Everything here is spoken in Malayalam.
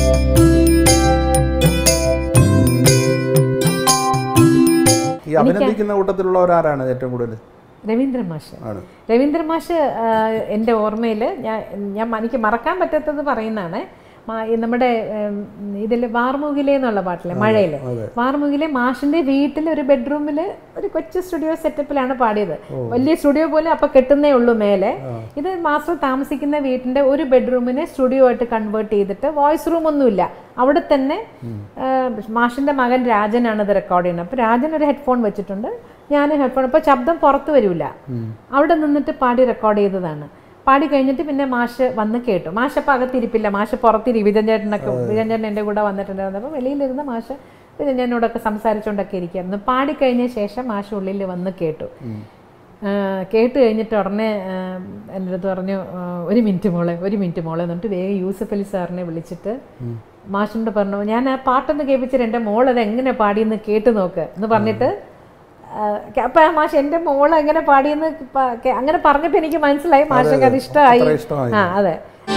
ഈ അഭിനന്ദിക്കുന്ന കൂട്ടത്തിലുള്ളവരാരാണ് ഏറ്റവും കൂടുതൽ രവീന്ദ്രൻ മാഷ് ആണ് രവീന്ദ്രൻ മാഷ് ആ, എൻ്റെ ഓർമ്മയിൽ ഞാൻ ഞാൻ എനിക്ക് മറക്കാൻ പറ്റാത്തത് പറയുന്നതാണ് മാ- ഈ നമ്മുടെ ഇതിൽ വാർമുകിലെ എന്നുള്ള പാട്ടിലെ മഴയിലെ വാർമുകിലെ മാഷിന്റെ വീട്ടിൽ ഒരു ബെഡ്റൂമിൽ ഒരു കൊച്ചു സ്റ്റുഡിയോ സെറ്റപ്പിലാണ് പാടിയത് വലിയ സ്റ്റുഡിയോ പോലെ അപ്പൊ കെട്ടുന്നേ ഉള്ളൂ മേലെ ഇത് മാസ്റ്റർ താമസിക്കുന്ന വീട്ടിന്റെ ഒരു ബെഡ്റൂമിനെ സ്റ്റുഡിയോ ആയിട്ട് കൺവേർട്ട് ചെയ്തിട്ട് വോയിസ് റൂം ഒന്നുമില്ല അവിടെ തന്നെ ആ, മാഷിന്റെ മകൻ രാജനാണ് ഇത് റെക്കോർഡ് ചെയ്യുന്നത് അപ്പൊ രാജൻ ഒരു ഹെഡ്ഫോൺ വെച്ചിട്ടുണ്ട് ഞാൻ ഹെഡ്ഫോൺ അപ്പോൾ ശബ്ദം പുറത്ത് വരില്ല അവിടെ നിന്നിട്ട് പാടി റെക്കോർഡ് ചെയ്തതാണ് പാടി കഴിഞ്ഞിട്ട് പിന്നെ മാഷ് വന്ന് കേട്ടു മാഷ് അപ്പം അകത്തിരിപ്പില്ല മാഷ് പുറത്തിരി വിജയൻ ചേട്ടനൊക്കെ വിജയൻ ചേട്ടൻ എൻ്റെ കൂടെ വന്നിട്ടുണ്ടായിരുന്നു അപ്പോൾ വെളിയിലിരുന്ന മാഷ് വിജയൻ ചേട്ടനോടൊക്കെ സംസാരിച്ചുകൊണ്ടൊക്കെ ഇരിക്കുകയായിരുന്നു പാടി കഴിഞ്ഞ ശേഷം മാഷ് ഉള്ളിൽ വന്ന് കേട്ടു ആ, കേട്ട് കഴിഞ്ഞിട്ട് ഉടനെ ആ, എൻ്റെ അടുത്ത് പറഞ്ഞു ആ, ഒരു മിനിറ്റ് മോളെ ഒരു മിനിറ്റ് മോളെ എന്നിട്ട് വേഗം യൂസഫ് അലി സാറിനെ വിളിച്ചിട്ട് മാഷിനോട് പറഞ്ഞു ഞാൻ ആ പാട്ടൊന്ന് കേൾപ്പിച്ചിട്ട് എൻ്റെ മോൾ അത് എങ്ങനെ പാടിയെന്ന് കേട്ട് നോക്ക് എന്ന് പറഞ്ഞിട്ട് അപ്പം ആ മാഷ് എൻ്റെ മോൾ എങ്ങനെ പാടിയെന്ന് പ- കേ- അങ്ങനെ പറഞ്ഞപ്പോൾ എനിക്ക് മനസ്സിലായി മാഷൊക്കെ അത് ഇഷ്ടമായി അത്ര ഇഷ്ടമായി ആ അതെ